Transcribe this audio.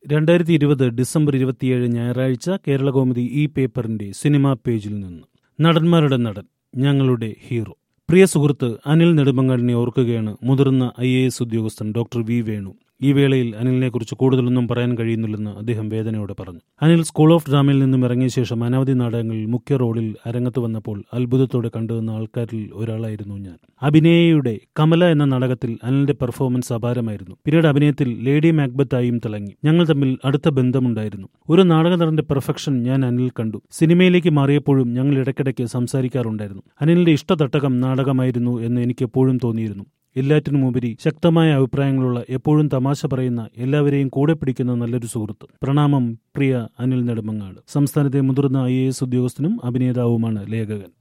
രണ്ടായിരത്തി ഇരുപത് ഡിസംബർ ഇരുപത്തിയേഴ് ഞായറാഴ്ച കേരളകൗമുദി ഈ പേപ്പറിന്റെ സിനിമാ പേജിൽ നിന്ന് നടന്മാരുടെ നടൻ ഞങ്ങളുടെ ഹീറോ പ്രിയ സുഹൃത്ത് അനിൽ നെടുമങ്ങാടിനെ ഓർക്കുകയാണ് മുതിർന്ന ഐ എ എസ് ഉദ്യോഗസ്ഥൻ ഡോക്ടർ വി വേണു ഈ വേളയിൽ അനിലിനെക്കുറിച്ച് കൂടുതലൊന്നും പറയാൻ കഴിയുന്നില്ലെന്ന് അദ്ദേഹം വേദനയോടെ പറഞ്ഞു അനിൽ സ്കൂൾ ഓഫ് ഡ്രാമയിൽ നിന്നും ഇറങ്ങിയ ശേഷം അനവധി നാടകങ്ങളിൽ മുഖ്യ റോളിൽ അരങ്ങത്ത് വന്നപ്പോൾ അത്ഭുതത്തോടെ കണ്ടുവന്ന ആൾക്കാരിൽ ഒരാളായിരുന്നു ഞാൻ അഭിനയയുടെ കമല എന്ന നാടകത്തിൽ അനിലിന്റെ പെർഫോമൻസ് അപാരമായിരുന്നു പിന്നീട് അഭിനയത്തിൽ ലേഡി മാക്ബത്തായും തിളങ്ങി ഞങ്ങൾ തമ്മിൽ അടുത്ത ബന്ധമുണ്ടായിരുന്നു ഒരു നാടക നടന്റെ പെർഫെക്ഷൻ ഞാൻ അനിൽ കണ്ടു സിനിമയിലേക്ക് മാറിയപ്പോഴും ഞങ്ങൾ ഇടയ്ക്കിടയ്ക്ക് സംസാരിക്കാറുണ്ടായിരുന്നു അനിലിന്റെ ഇഷ്ടതട്ടകം നാടകമായിരുന്നു എന്ന് എനിക്ക് എപ്പോഴും തോന്നിയിരുന്നു എല്ലാറ്റിനുമുപരി ശക്തമായ അഭിപ്രായങ്ങളുള്ള എപ്പോഴും തമാശ പറയുന്ന എല്ലാവരെയും കൂടെ പിടിക്കുന്ന നല്ലൊരു സുഹൃത്ത് പ്രണാമം പ്രിയ അനിൽ നെടുമങ്ങാട് സംസ്ഥാനത്തെ മുതിർന്ന ഐ ഉദ്യോഗസ്ഥനും അഭിനേതാവുമാണ് ലേഖകൻ